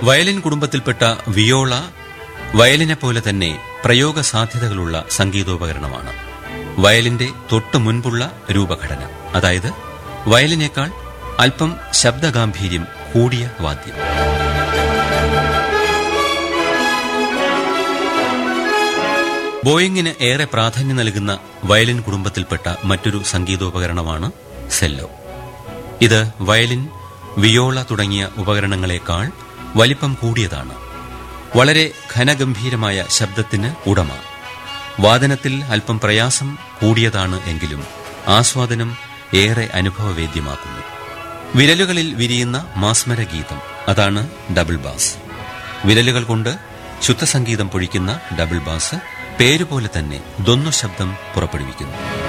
violin കുടുംബത്തിൽപ്പെട്ട Viola വയലിനെ പോലെ തന്നെ പ്രയോഗ സാധ്യതകളുള്ള സംഗീതോപകരണമാണ് വയലിന്റെ തൊട്ടു മുൻപുള്ള രൂപഘടന അതായത് വയലിനേക്കാൾ അല്പം ശബ്ദഗാംഭീര്യം കൂടിയ വാദ്യം ബോയിങ്ങിന് ഏറെ പ്രാധാന്യം നൽകുന്ന വയലിൻ കുടുംബത്തിൽപ്പെട്ട മറ്റൊരു സംഗീതോപകരണമാണ് സെല്ലോ ഇത് വയലിൻ വിയോള തുടങ്ങിയ ഉപകരണങ്ങളെക്കാൾ വലിപ്പം കൂടിയതാണ് വളരെ ഘനഗംഭീരമായ ശബ്ദത്തിന് ഉടമ വാദനത്തിൽ അല്പം പ്രയാസം കൂടിയതാണ് എങ്കിലും ആസ്വാദനം ഏറെ അനുഭവവേദ്യമാക്കുന്നു വിരലുകളിൽ വിരിയുന്ന മാസ്മരഗീതം അതാണ് ഡബിൾ ബാസ് വിരലുകൾ കൊണ്ട് ശുദ്ധസംഗീതം പൊഴിക്കുന്ന ഡബിൾ ബാസ് പേരുപോലെ തന്നെ ദ്വന്ദ്വ ശബ്ദം പുറപ്പെടുവിക്കുന്നു